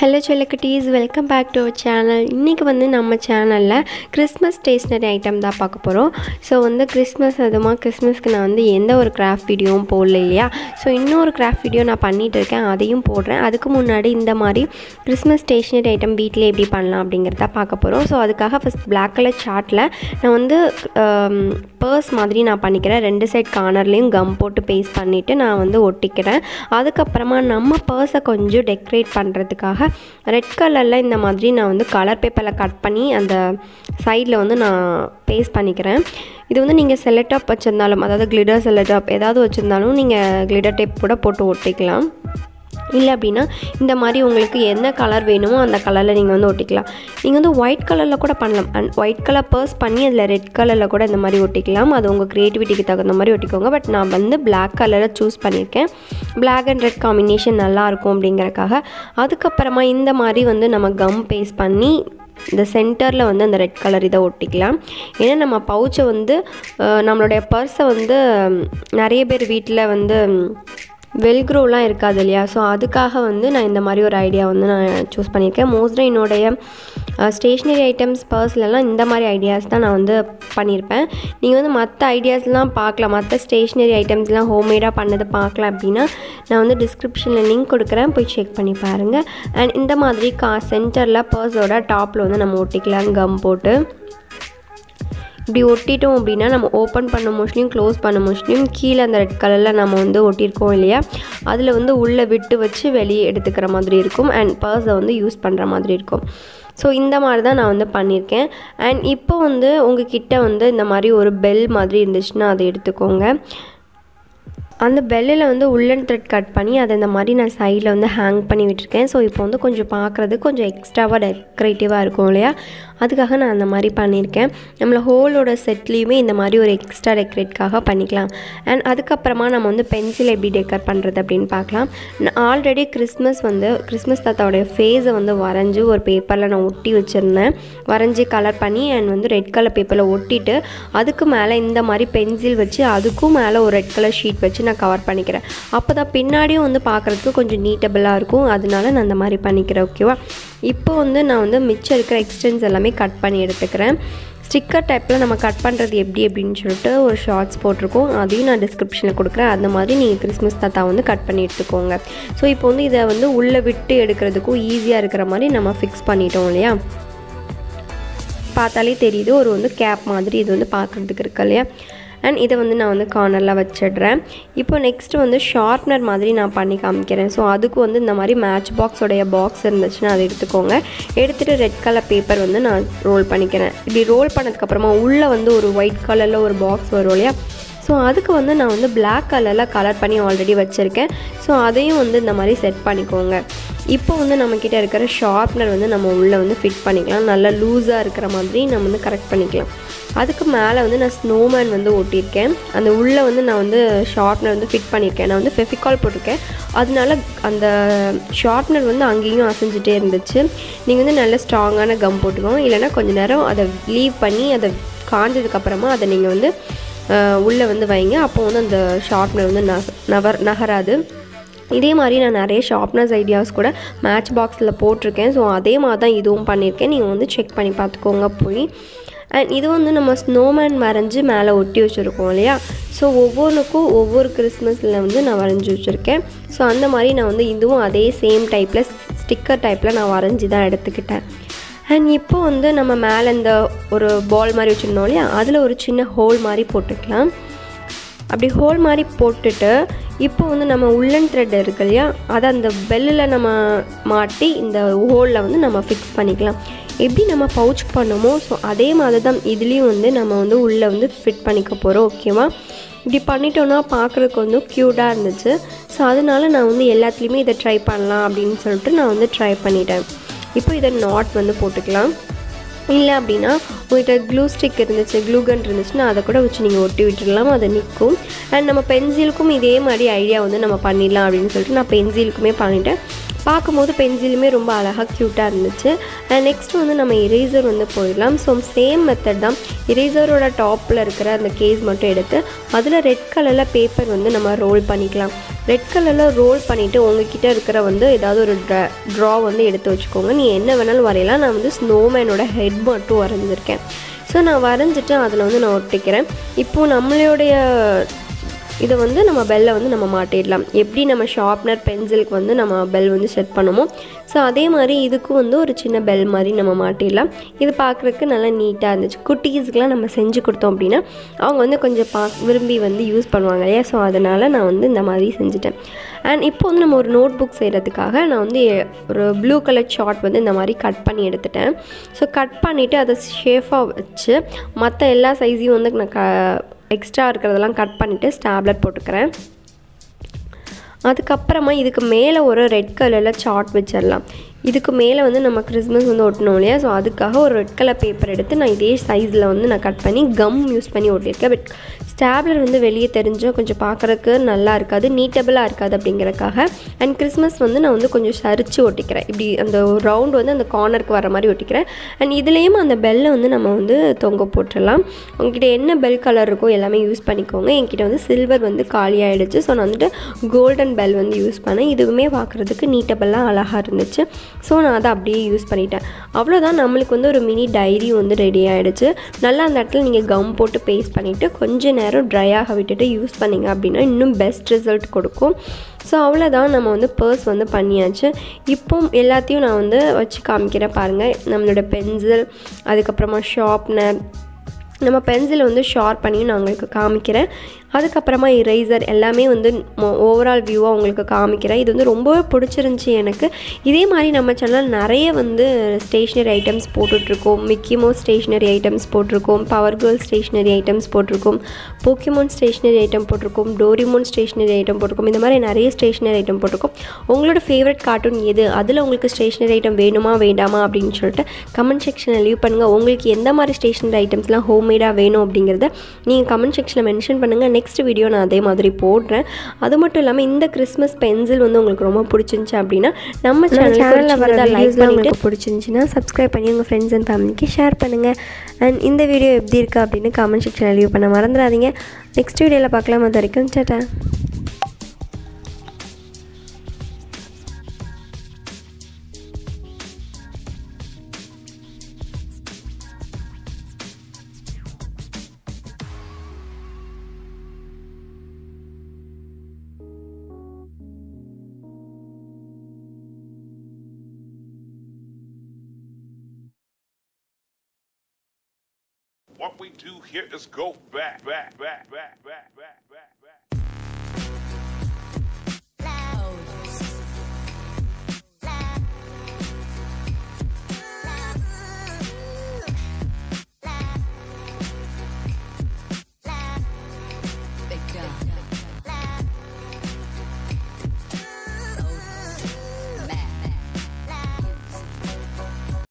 Hello செல்லக்குட்டீஸ் welcome back to our channel இன்றைக்கி வந்து நம்ம சேனலில் கிறிஸ்மஸ் ஸ்டேஷ்னரி ஐட்டம் தான் பார்க்க போகிறோம் ஸோ வந்து கிறிஸ்மஸ் அதுமா கிறிஸ்மஸ்க்கு நான் வந்து எந்த ஒரு கிராஃப்ட் வீடியோவும் போடல இல்லையா ஸோ இன்னொரு கிராஃப்ட் வீடியோ நான் பண்ணிகிட்டு இருக்கேன் அதையும் போடுறேன் அதுக்கு முன்னாடி இந்த மாதிரி கிறிஸ்மஸ் ஸ்டேஷ்னரி ஐட்டம் வீட்டிலே எப்படி பண்ணலாம் அப்படிங்கிறத பார்க்க போகிறோம் ஸோ அதுக்காக ஃபஸ்ட் பிளாக் கலர் சார்ட்டில் நான் வந்து பர்ஸ் மாதிரி நான் பண்ணிக்கிறேன் ரெண்டு சைட் கார்னர்லேயும் கம் போட்டு பேஸ்ட் பண்ணிவிட்டு நான் வந்து ஒட்டிக்கிறேன் அதுக்கப்புறமா நம்ம பர்ஸை கொஞ்சம் டெக்கரேட் பண்ணுறதுக்காக ரெட் கலரில் இந்த மாதிரி நான் வந்து கலர் பேப்பரில் கட் பண்ணி அந்த சைடில் வந்து நான் பேஸ்ட் பண்ணிக்கிறேன் இது வந்து நீங்கள் செல்லட்டாப் வச்சுருந்தாலும் அதாவது கிளிடர் செல்லட்டாப் ஏதாவது வச்சுருந்தாலும் நீங்கள் கிளிடர் டேப் கூட போட்டு ஒட்டிக்கலாம் இல்லை அப்படின்னா இந்த மாதிரி உங்களுக்கு என்ன கலர் வேணுமோ அந்த கலரில் நீங்கள் வந்து ஒட்டிக்கலாம் நீங்கள் வந்து ஒயிட் கலரில் கூட பண்ணலாம் அண்ட் ஒயிட் கலர் பர்ஸ் பண்ணி அதில் ரெட் கலரில் கூட இந்த மாதிரி ஒட்டிக்கலாம் அது உங்கள் க்ரியேட்டிவிட்டிக்கு தகுந்த மாதிரி ஒட்டிக்கோங்க பட் நான் வந்து பிளாக் கலரை சூஸ் பண்ணியிருக்கேன் பிளாக் அண்ட் ரெட் காம்பினேஷன் நல்லாயிருக்கும் அப்படிங்கறக்காக அதுக்கப்புறமா இந்த மாதிரி வந்து நம்ம கம் பேஸ்ட் பண்ணி இந்த சென்டரில் வந்து அந்த ரெட் கலர் இதை ஒட்டிக்கலாம் ஏன்னா நம்ம பவுச்சை வந்து அஹ், நம்மளுடைய பர்ஸை வந்து ம், நிறைய பேர் வீட்டில் வந்து ம், வெல்க்ரோலாம் இருக்காது இல்லையா ஸோ அதுக்காக வந்து நான் இந்த மாதிரி ஒரு ஐடியா வந்து நான் சூஸ் பண்ணியிருக்கேன் மோஸ்ட்டாக என்னுடைய ஸ்டேஷ்னரி ஐட்டம்ஸ் பர்ஸ்லலாம் இந்த மாதிரி ஐடியாஸ் தான் நான் வந்து பண்ணியிருப்பேன் நீங்கள் வந்து மற்ற ஐடியாஸ்லாம் பார்க்கலாம் மற்ற ஸ்டேஷ்னரி ஐட்டம்ஸ்லாம் ஹோம்மேடாக பண்ணது பார்க்கலாம் அப்படின்னா நான் வந்து டிஸ்கிரிப்ஷனில் லிங்க் கொடுக்குறேன் போய் செக் பண்ணி பாருங்கள் அண்ட் இந்த மாதிரி கா சென்டரில் பர்ஸோட டாப்பில் வந்து நம்ம ஒட்டிக்கலாம் கம் போட்டு இப்படி ஒட்டிட்டோம் அப்படின்னா நம்ம ஓப்பன் பண்ண மோஸ்ட்லியும் க்ளோஸ் பண்ண மோஸ்ட்லியும் கீழே அந்த ரெட் கலரில் நம்ம வந்து ஒட்டியிருக்கோம் இல்லையா அதில் வந்து உள்ளே விட்டு வச்சு வெளியே எடுத்துக்கிற மாதிரி இருக்கும் அண்ட் பர்ஸை வந்து யூஸ் பண்ணுற மாதிரி இருக்கும் ஸோ இந்த மாதிரி தான் நான் வந்து பண்ணியிருக்கேன் அண்ட் இப்போ வந்து உங்ககிட்ட வந்து இந்த மாதிரி ஒரு பெல் மாதிரி இருந்துச்சுன்னா அதை எடுத்துக்கோங்க அந்த பெல்லில் வந்து உள்ளன் த்ரெட் கட் பண்ணி அதை இந்த மாதிரி நான் சைடில் வந்து ஹேங் பண்ணி விட்டுருக்கேன் ஸோ இப்போ வந்து கொஞ்சம் பார்க்குறது கொஞ்சம் எக்ஸ்ட்ராவாக டெக்கரேட்டிவாக இருக்கும் இல்லையா அதுக்காக நான் அந்த மாதிரி பண்ணியிருக்கேன் நம்மளை ஹோலோட செட்லேயுமே இந்த மாதிரி ஒரு எக்ஸ்ட்ரா டெக்கரேட்காக பண்ணிக்கலாம் அண்ட் அதுக்கப்புறமா நம்ம வந்து பென்சில் எப்படி டெக்கர் பண்ணுறது அப்படின்னு பார்க்கலாம் நான் ஆல்ரெடி கிறிஸ்மஸ் வந்து கிறிஸ்மஸ் தாத்தாவுடைய ஃபேஸை வந்து வரைஞ்சி ஒரு பேப்பரில் நான் ஒட்டி வச்சுருந்தேன் வரைஞ்சி கலர் பண்ணி அண்ட் வந்து ரெட் கலர் பேப்பரில் ஒட்டிட்டு அதுக்கு மேலே இந்த மாதிரி பென்சில் வச்சு அதுக்கும் மேலே ஒரு ரெட் கலர் ஷீட் வச்சு நான் கவர் பண்ணிக்கிறேன் அப்போ தான் பின்னாடியும் வந்து பார்க்குறதுக்கு கொஞ்சம் நீட்டபிளாக இருக்கும் அதனால நான் அந்த மாதிரி பண்ணிக்கிறேன் ஓகேவா இப்போ வந்து நான் வந்து மிச்சம் இருக்கிற எக்ஸ்டென்ஸ் எல்லாமே கட் பண்ணி எடுத்துக்கிறேன் ஸ்டிக்கர் டைப்பில் நம்ம கட் பண்ணுறது எப்படி அப்படின்னு சொல்லிட்டு ஒரு ஷார்ட்ஸ் போட்டிருக்கோம் அதையும் நான் டிஸ்கிரிப்ஷனில் கொடுக்குறேன் அந்த மாதிரி நீங்கள் கிறிஸ்மஸ் தாத்தா வந்து கட் பண்ணி எடுத்துக்கோங்க ஸோ இப்போ வந்து இதை வந்து உள்ளே விட்டு எடுக்கிறதுக்கும் ஈஸியாக இருக்கிற மாதிரி நம்ம ஃபிக்ஸ் பண்ணிட்டோம் இல்லையா பார்த்தாலே தெரியுது ஒரு வந்து கேப் மாதிரி இது வந்து பார்க்குறதுக்கு இருக்கு இல்லையா அண்ட் இதை வந்து நான் வந்து கார்னரில் வச்சிடுறேன் இப்போ நெக்ஸ்ட் வந்து ஷார்ப்னர் மாதிரி நான் பண்ணி காமிக்கிறேன் ஸோ அதுக்கு வந்து இந்த மாதிரி மேட்ச் பாக்ஸோடைய பாக்ஸ் இருந்துச்சுன்னா அதை எடுத்துக்கோங்க எடுத்துகிட்டு ரெட் கலர் பேப்பர் வந்து நான் ரோல் பண்ணிக்கிறேன் இப்படி ரோல் பண்ணதுக்கப்புறமா உள்ளே வந்து ஒரு ஒயிட் கலரில் ஒரு பாக்ஸ் வரும் இல்லையா ஸோ அதுக்கு வந்து நான் வந்து Black கலரில் கலர் பண்ணி ஆல்ரெடி வச்சுருக்கேன் ஸோ அதையும் வந்து இந்த மாதிரி செட் பண்ணிக்கோங்க இப்போ வந்து நம்மக்கிட்ட இருக்கிற ஷார்ப்னர் வந்து நம்ம உள்ளே வந்து ஃபிட் பண்ணிக்கலாம் நல்லா லூஸாக இருக்கிற மாதிரி நம்ம வந்து கரெக்ட் பண்ணிக்கலாம் அதுக்கு மேலே வந்து நான் ஸ்னோமேன் வந்து ஒட்டியிருக்கேன் அந்த உள்ளே வந்து நான் வந்து ஷார்ப்னர் வந்து ஃபிட் பண்ணியிருக்கேன் நான் வந்து ஃபெஃபிகால் போட்டிருக்கேன் அதனால அந்த ஷார்ப்னர் வந்து அங்கேயும் அசைஞ்சிட்டே இருந்துச்சு நீங்கள் வந்து நல்ல ஸ்ட்ராங்கான கம் போட்டுக்கோங்க இல்லைன்னா கொஞ்ச நேரம் அதை லீவ் பண்ணி அதை காஞ்சதுக்கப்புறமா அதை நீங்கள் வந்து உள்ளே வந்து வைங்க அப்போ வந்து அந்த ஷார்ப்னர் வந்து நக நகர் நகராது இதே மாதிரி நான் நிறைய ஷார்ப்னர்ஸ் ஐடியாஸ் கூட மேட்ச் பாக்ஸில் போட்டிருக்கேன் ஸோ அதே மாதிரி தான் இதுவும் பண்ணியிருக்கேன் நீங்கள் வந்து செக் பண்ணி பார்த்துக்கோங்க போய் அண்ட் இது வந்து நம்ம ஸ்னோமேன் வரைஞ்சி மேலே ஒட்டி வச்சுருக்கோம் இல்லையா ஸோ ஒவ்வொன்றுக்கும் ஒவ்வொரு கிறிஸ்மஸில் வந்து நான் வரைஞ்சி வச்சுருக்கேன் ஸோ அந்த மாதிரி நான் வந்து இதுவும் அதே சேம் டைப்பில் ஸ்டிக்கர் டைப்பில் நான் வரைஞ்சி தான் எடுத்துக்கிட்டேன் அண்ட் இப்போ வந்து நம்ம மேலே இந்த ஒரு பால் மாதிரி வச்சுருந்தோம் இல்லையா அதில் ஒரு சின்ன ஹோல் மாதிரி போட்டுக்கலாம் அப்படி ஹோல் மாதிரி போட்டுட்டு இப்போ வந்து நம்ம உள்ளன் த்ரெட் இருக்கு இல்லையா அதை அந்த பெல்லில் நம்ம மாட்டி இந்த ஹோலில் வந்து நம்ம ஃபிக்ஸ் பண்ணிக்கலாம் எப்படி நம்ம பவுச் பண்ணோமோ ஸோ அதே மாதிரி தான் இதுலேயும் வந்து நம்ம வந்து உள்ளே வந்து ஃபிட் பண்ணிக்க போகிறோம் ஓகேவா இப்படி பண்ணிட்டோன்னா பார்க்குறதுக்கு வந்து க்யூட்டாக இருந்துச்சு ஸோ அதனால நான் வந்து எல்லாத்துலேயுமே இதை ட்ரை பண்ணலாம் அப்படின்னு சொல்லிட்டு நான் வந்து ட்ரை பண்ணிட்டேன் இப்போ இதை நாட் வந்து போட்டுக்கலாம் இல்லை அப்படின்னா உங்கள்கிட்ட க்ளூ ஸ்டிக் இருந்துச்சு க்ளூ கன் இருந்துச்சுன்னா அதை கூட வச்சு நீங்கள் ஒட்டி விட்டுடலாம் அது நிற்கும் அண்ட் நம்ம பென்சிலுக்கும் இதே மாதிரி ஐடியா வந்து நம்ம பண்ணிடலாம் அப்படின்னு சொல்லிட்டு நான் பென்சிலுக்குமே பண்ணிட்டேன் பார்க்கும்போது பென்சிலுமே ரொம்ப அழகாக க்யூட்டாக இருந்துச்சு அண்ட் நெக்ஸ்ட் வந்து நம்ம இரேசர் வந்து போயிடலாம் ஸோ சேம் மெத்தட் தான் இரேசரோட டாப்பில் இருக்கிற அந்த கேஸ் மட்டும் எடுத்து அதில் ரெட் கலரில் பேப்பர் வந்து நம்ம ரோல் பண்ணிக்கலாம் ரெட் கலரில் ரோல் பண்ணிவிட்டு உங்ககிட்ட இருக்கிற வந்து ஏதாவது ஒரு ட்ரா ட்ரா வந்து எடுத்து வச்சுக்கோங்க நீ என்ன வேணாலும் வரையலாம் நான் வந்து ஸ்னோமேனோட ஹெட் மட்டும் வரைஞ்சிருக்கேன் ஸோ நான் வரைஞ்சிட்டு அதில் வந்து நான் ஒட்டிக்கிறேன் இப்போது நம்மளுடைய இதை வந்து நம்ம பெல்லை வந்து நம்ம மாட்டிடலாம் எப்படி நம்ம ஷார்ப்னர் பென்சிலுக்கு வந்து நம்ம பெல் வந்து செட் பண்ணுமோ ஸோ அதே மாதிரி இதுக்கும் வந்து ஒரு சின்ன பெல் மாதிரி நம்ம மாட்டிடலாம் இது பார்க்குறதுக்கு நல்லா நீட்டாக இருந்துச்சு குட்டீஸ்க்கெலாம் நம்ம செஞ்சு கொடுத்தோம் அப்படின்னா அவங்க வந்து கொஞ்சம் பா விரும்பி வந்து யூஸ் பண்ணுவாங்க இல்லையா ஸோ அதனால் நான் வந்து இந்த மாதிரி செஞ்சுட்டேன் அண்ட் இப்போ வந்து நம்ம ஒரு நோட் புக் செய்கிறதுக்காக நான் வந்து ஒரு ப்ளூ கலர் ஷார்ட் வந்து இந்த மாதிரி கட் பண்ணி எடுத்துட்டேன் ஸோ கட் பண்ணிவிட்டு அதை ஷேஃபாக வச்சு மற்ற எல்லா சைஸையும் வந்து நான் க எக்ஸ்ட்ரா இருக்கிறதெல்லாம் கட் பண்ணிவிட்டு ஸ்டாப்லெட் போட்டுக்கிறேன் அதுக்கப்புறமா இதுக்கு மேலே ஒரு ரெட் கலரில் சார்ட் வச்சிடலாம் இதுக்கு மேலே வந்து நம்ம கிறிஸ்மஸ் வந்து ஒட்டணும் இல்லையா ஸோ அதுக்காக ஒரு ரெட் கலர் பேப்பர் எடுத்து நான் இதே சைஸில் வந்து நான் கட் பண்ணி கம் யூஸ் பண்ணி ஒட்டியிருக்கேன் பட் ஸ்டாப்லர் வந்து வெளியே தெரிஞ்சால் கொஞ்சம் பார்க்குறக்கு நல்லா இருக்காது நீட்டபிளாக இருக்காது அப்படிங்கிறக்காக அண்ட் கிறிஸ்மஸ் வந்து நான் வந்து கொஞ்சம் சரித்து ஒட்டிக்கிறேன் இப்படி அந்த ரவுண்ட் வந்து அந்த கார்னருக்கு வர மாதிரி ஒட்டிக்கிறேன் அண்ட் இதுலேயும் அந்த பெல்லை வந்து நம்ம வந்து தொங்க போட்டுடலாம் உங்ககிட்ட என்ன பெல் கலர் இருக்கோ எல்லாமே யூஸ் பண்ணிக்கோங்க என்கிட்ட வந்து சில்வர் வந்து காலியாகிடுச்சு ஸோ நான் வந்துட்டு கோல்டன் பெல் வந்து யூஸ் பண்ணேன் இதுவுமே பார்க்குறதுக்கு நீட்டபெல்லாம் அழகாக இருந்துச்சு ஸோ நான் அதை அப்படியே யூஸ் பண்ணிட்டேன் அவ்வளோதான் நம்மளுக்கு வந்து ஒரு மினி டைரி வந்து ரெடி ஆகிடுச்சு நல்லா அந்த இடத்துல நீங்கள் கம் போட்டு பேஸ்ட் பண்ணிவிட்டு கொஞ்ச நேரம் ட்ரை ஆக விட்டுட்டு யூஸ் பண்ணிங்க அப்படின்னா இன்னும் பெஸ்ட் ரிசல்ட் கொடுக்கும் ஸோ அவ்வளோதான் நம்ம வந்து பர்ஸ் வந்து பண்ணியாச்சு இப்போ எல்லாத்தையும் நான் வந்து வச்சு காமிக்கிறேன் பாருங்கள் நம்மளோட பென்சில் அதுக்கப்புறமா ஷார்ப்னர் நம்ம பென்சிலை வந்து ஷார்ப் பண்ணியும் நான் உங்களுக்கு காமிக்கிறேன் அதுக்கப்புறமா இரேசர் எல்லாமே வந்து ஓவரால் வியூவாக உங்களுக்கு காமிக்கிறேன் இது வந்து ரொம்பவே பிடிச்சிருந்துச்சி எனக்கு இதே மாதிரி நம்ம சேனல் நிறைய வந்து ஸ்டேஷ்னரி ஐட்டம்ஸ் போட்டுட்ருக்கோம் மிக்கிமோ ஸ்டேஷ்னரி ஐட்டம்ஸ் போட்டிருக்கோம் பவர் கேர்ள் ஸ்டேஷ்னரி ஐட்டம்ஸ் போட்டிருக்கோம் போக்கிமோன் ஸ்டேஷ்னரி ஐட்டம் போட்டிருக்கோம் டோரிமோன் ஸ்டேஷ்னரி ஐட்டம் போட்டிருக்கோம் இந்த மாதிரி நிறைய ஸ்டேஷ்னரி ஐட்டம் போட்டிருக்கோம் உங்களோட ஃபேவரட் கார்ட்டூன் எது அதில் உங்களுக்கு ஸ்டேஷ்னரி ஐட்டம் வேணுமா வேண்டாமா அப்படின்னு சொல்லிட்டு கமெண்ட் செக்ஷனில் லீவ் பண்ணுங்கள் உங்களுக்கு எந்த மாதிரி ஸ்டேஷ்னரி ஐட்டம்ஸ்லாம் ஹோம்மேடாக வேணும் அப்படிங்கிறத நீங்கள் கமெண்ட் செக்ஷனில் மென்ஷன் பண்ணுங்கள் நெக்ஸ்ட் வீடியோ நான் அதே மாதிரி போடுறேன் அது மட்டும் இல்லாமல் இந்த கிறிஸ்மஸ் பென்சில் வந்து உங்களுக்கு ரொம்ப பிடிச்சிருந்துச்சு அப்படின்னா நம்ம சேனலில் வர லைக் பண்ணிட்டு பிடிச்சிருந்துச்சின்னா சப்ஸ்கிரைப் பண்ணி உங்கள் ஃப்ரெண்ட்ஸ் அண்ட் ஃபேமிலிக்கு ஷேர் பண்ணுங்கள் அண்ட் இந்த வீடியோ எப்படி இருக்குது அப்படின்னு கமெண்ட் செக்ஷனில் லீவ் பண்ண மறந்துடாதீங்க நெக்ஸ்ட் வீடியோவில் பார்க்கலாம் அது வரைக்கும் சேட்டா What we do here is go back, back, back, back, back, back, back.